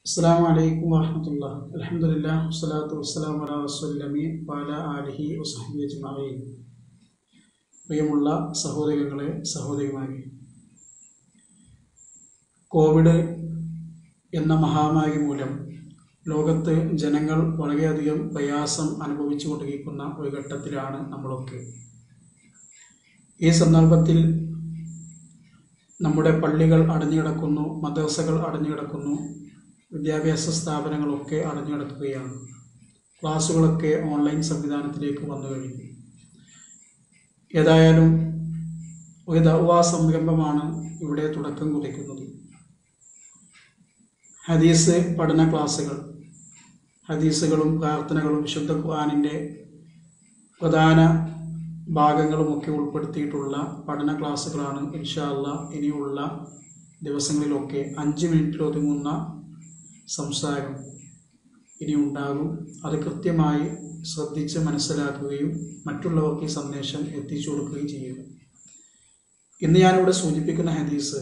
അസ്സാം വലൈക്കും വാഹമത്തുള്ള അലഹമുല്ല വസ്സലാത്തു വസ്സലാം അല റസൂല്ലമീൻ വാല ആലിഹി വസഹബി അജ്മഈൻ പ്രിയമുള്ള സഹോദരങ്ങളെ സഹോദരിമാരെ കോവിഡ് എന്ന മഹാമാരി മൂലം ലോകത്ത് ജനങ്ങൾ വളരെയധികം പ്രയാസം അനുഭവിച്ചു കൊണ്ടിരിക്കുന്ന ഒരു ഘട്ടത്തിലാണ് നമ്മളൊക്കെ ഈ സന്ദർഭത്തിൽ നമ്മുടെ പള്ളികൾ അടഞ്ഞു കിടക്കുന്നു മദ്രസകൾ അടഞ്ഞു കിടക്കുന്നു വിദ്യാഭ്യാസ സ്ഥാപനങ്ങളൊക്കെ അടഞ്ഞു കിടക്കുകയാണ് ക്ലാസ്സുകളൊക്കെ ഓൺലൈൻ സംവിധാനത്തിലേക്ക് വന്നു കഴിഞ്ഞു ഏതായാലും ഒരു ദൗവാ സംരംഭമാണ് ഇവിടെ തുടക്കം കുറിക്കുന്നത് ഹദീസ് പഠന ക്ലാസ്സുകൾ ഹദീസുകളും പ്രാർത്ഥനകളും വിശുദ്ധ ഖുർആാനിൻ്റെ പ്രധാന ഭാഗങ്ങളുമൊക്കെ ഉൾപ്പെടുത്തിയിട്ടുള്ള പഠന ക്ലാസ്സുകളാണ് ഇൻഷാല്ല ഇനിയുള്ള ദിവസങ്ങളിലൊക്കെ അഞ്ച് മിനിറ്റിൽ ഒതുങ്ങുന്ന സംസാരം ഇനി ഉണ്ടാകും അത് കൃത്യമായി ശ്രദ്ധിച്ച് മനസ്സിലാക്കുകയും മറ്റുള്ളവർക്ക് ഈ സന്ദേശം എത്തിച്ചു കൊടുക്കുകയും ചെയ്യുക ഇന്ന് ഞാനിവിടെ സൂചിപ്പിക്കുന്ന ഹദീസ്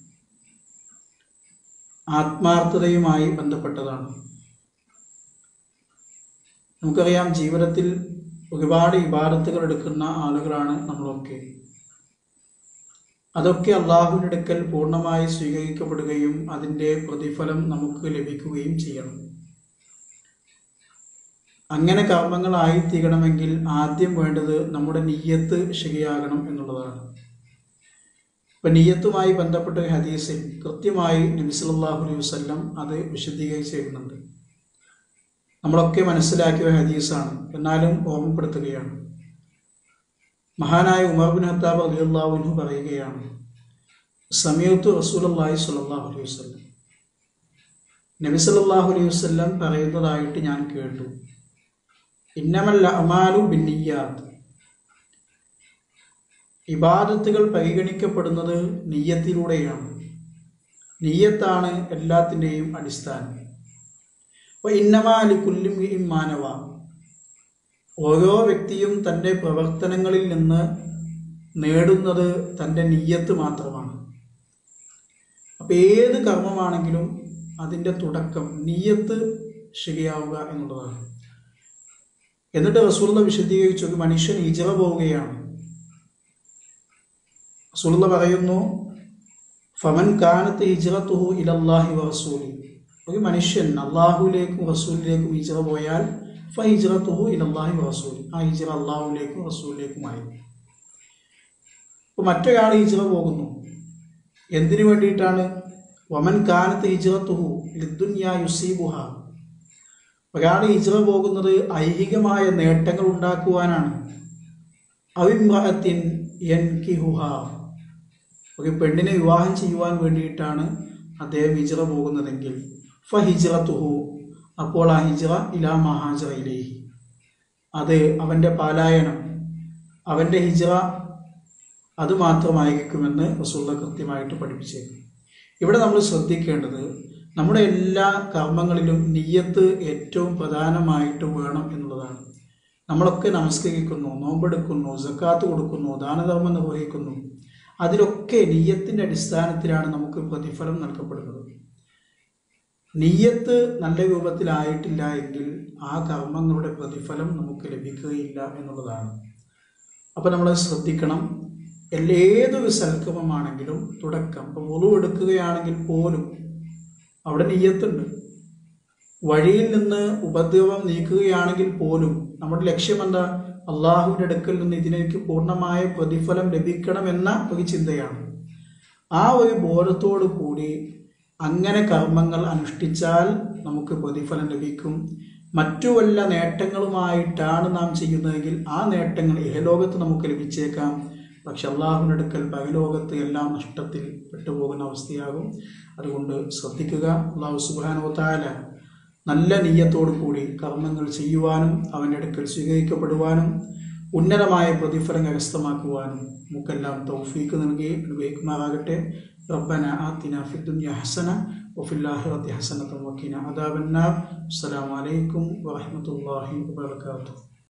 ആത്മാർത്ഥതയുമായി ബന്ധപ്പെട്ടതാണ് നമുക്കറിയാം ജീവിതത്തിൽ ഒരുപാട് ഇബാദത്തുകൾ എടുക്കുന്ന ആളുകളാണ് നമ്മളൊക്കെ അതൊക്കെ അള്ളാഹുവിൻ്റെ അടുക്കൽ പൂർണ്ണമായി സ്വീകരിക്കപ്പെടുകയും അതിൻ്റെ പ്രതിഫലം നമുക്ക് ലഭിക്കുകയും ചെയ്യണം അങ്ങനെ കർമ്മങ്ങളായി തീരണമെങ്കിൽ ആദ്യം വേണ്ടത് നമ്മുടെ നീയത്ത് ശരിയാകണം എന്നുള്ളതാണ് ഇപ്പൊ നീയത്തുമായി ബന്ധപ്പെട്ട ഒരു ഹദീസിൽ കൃത്യമായി നബി സല്ലല്ലാഹു അലൈഹി വസല്ലം അത് വിശദീകരിച്ചിരുന്നുണ്ട് നമ്മളൊക്കെ മനസ്സിലാക്കിയ ഒരു ഹദീസാണ് എന്നാലും ഓർമ്മപ്പെടുത്തുകയാണ് മഹാനായ ഉമർ ബിൻ ഹത്താബ് അലിയുള്ളാഹുനു പറയുകയാണ് സമീഅത്തു റസൂലുള്ളാഹി സ്വല്ലല്ലാഹു അലൈഹി വസല്ലം നബി സല്ലല്ലാഹു അലൈഹി വസല്ലം പറയുന്നതായിട്ട് ഞാൻ കേട്ടു ഇന്നമൽ അമാലു ബിന്നിയാത്ത് ഇബാദത്തുകൾ പരിഗണിക്കപ്പെടുന്നത് നീയത്തിലൂടെയാണ് നീയത്താണ് എല്ലാത്തിൻ്റെയും അടിസ്ഥാനം അപ്പോൾ ഇന്നമാലി കുല്ലും മാനവ ഓരോ വ്യക്തിയും തൻ്റെ പ്രവർത്തനങ്ങളിൽ നിന്ന് നേടുന്നത് തൻ്റെ നീയത്ത് മാത്രമാണ് അപ്പോൾ ഏത് കർമ്മമാണെങ്കിലും അതിൻ്റെ തുടക്കം നീയത്ത് ശരിയാവുക എന്നുള്ളതാണ് എന്നിട്ട് റസൂള്ള വിശദീകരിച്ചു ഒരു മനുഷ്യൻ ഇജറ പോവുകയാണ് റസൂള്ള പറയുന്നു ഫമൻ കാനത്ത് ഹിജ്റത്തുഹു ഇലല്ലാഹി വറസൂലി ഒരു മനുഷ്യൻ അള്ളാഹുലേക്കും റസൂലിലേക്കും ഹിജ്റ പോയാൽ ഫഹിജ്റത്തുഹു ഇലല്ലാഹി റസൂൽ ആ ഹിജ്റ അള്ളാഹുലേക്കും റസൂലിലേക്കുമായി ഇപ്പോൾ മറ്റൊരാൾ ഹിജ്റ പോകുന്നു എന്തിനു വേണ്ടിയിട്ടാണ് വമൻ കാനത്ത് ഹിജ്റത്തുഹു ലിദ്ദുന്യാ യുസീബുഹ ഒരാൾ ഹിജ്റ പോകുന്നത് ഐഹികമായ നേട്ടങ്ങൾ ഉണ്ടാക്കുവാനാണ് അവിമ്രഹത്തിൻ യൻകിഹുഹ ഒരു പെണ്ണിനെ വിവാഹം ചെയ്യുവാൻ വേണ്ടിയിട്ടാണ് അദ്ദേഹം ഹിജ്റ പോകുന്നതെങ്കിൽ ഫഹിജ്റത്തുഹു അപ്പോൾ ആ ഹിജ്റ ഇലാ മഹാജറയിലേഹി അത് അവൻ്റെ പാലായനം അവൻ്റെ ഹിജ്റ അത് മാത്രമായിരിക്കുമെന്ന് റസൂള്ള കൃത്യമായിട്ട് പഠിപ്പിച്ചേക്കും ഇവിടെ നമ്മൾ ശ്രദ്ധിക്കേണ്ടത് നമ്മുടെ എല്ലാ കർമ്മങ്ങളിലും നീയത്ത് ഏറ്റവും പ്രധാനമായിട്ട് വേണം എന്നുള്ളതാണ് നമ്മളൊക്കെ നമസ്കരിക്കുന്നു നോമ്പെടുക്കുന്നു സക്കാത്ത് കൊടുക്കുന്നു ദാനധർമ്മം നിർവഹിക്കുന്നു അതിലൊക്കെ നീയത്തിൻ്റെ അടിസ്ഥാനത്തിലാണ് നമുക്ക് പ്രതിഫലം നൽകപ്പെടുന്നത് നീയത്ത് നല്ല രൂപത്തിലായിട്ടില്ല എങ്കിൽ ആ കർമ്മങ്ങളുടെ പ്രതിഫലം നമുക്ക് ലഭിക്കുകയില്ല എന്നുള്ളതാണ് അപ്പോൾ നമ്മൾ ശ്രദ്ധിക്കണം ഏതൊരു സൽക്രമമാണെങ്കിലും തുടക്കം ഇപ്പോൾ മുളു എടുക്കുകയാണെങ്കിൽ പോലും അവിടെ നീയത്തുണ്ട് വഴിയിൽ നിന്ന് ഉപദ്രവം നീക്കുകയാണെങ്കിൽ പോലും നമ്മുടെ ലക്ഷ്യം എന്താ അള്ളാഹുവിൻ്റെ അടുക്കൽ നിന്ന് ഇതിനെനിക്ക് പൂർണ്ണമായ പ്രതിഫലം ലഭിക്കണമെന്ന ഒരു ചിന്തയാണ് ആ ഒരു ബോധത്തോടു കൂടി അങ്ങനെ കർമ്മങ്ങൾ അനുഷ്ഠിച്ചാൽ നമുക്ക് പ്രതിഫലം ലഭിക്കും മറ്റു വല്ല നേട്ടങ്ങളുമായിട്ടാണ് നാം ചെയ്യുന്നതെങ്കിൽ ആ നേട്ടങ്ങൾ ഇഹലോകത്ത് നമുക്ക് ലഭിച്ചേക്കാം പക്ഷെ അള്ളാഹുവിൻ്റെ അടുക്കൽ പകലോകത്ത് എല്ലാം നഷ്ടത്തിൽ പെട്ടുപോകുന്ന അവസ്ഥയാകും അതുകൊണ്ട് ശ്രദ്ധിക്കുക അള്ളാഹു സുബാനോത്താല നല്ല നീയത്തോടു കൂടി കർമ്മങ്ങൾ ചെയ്യുവാനും അവൻ്റെ അടുക്കൽ സ്വീകരിക്കപ്പെടുവാനും ഉന്നതമായ പ്രതിഫലം കരസ്ഥമാക്കുവാനും നമുക്കെല്ലാം തൗഫീക്ക് നൽകി അനുഗ്രഹിക്കുമാറാകട്ടെ റബ്ബന ആത്തിന ഫിദ്ദുന്യ ഹസന വഫില്ലാഹിറത്തി ഹസനത്തും വക്കീന അദാബന്നാർ അസ്സലാമു അലൈക്കും വറഹ്മത്തുള്ളാഹി വബറകാതുഹു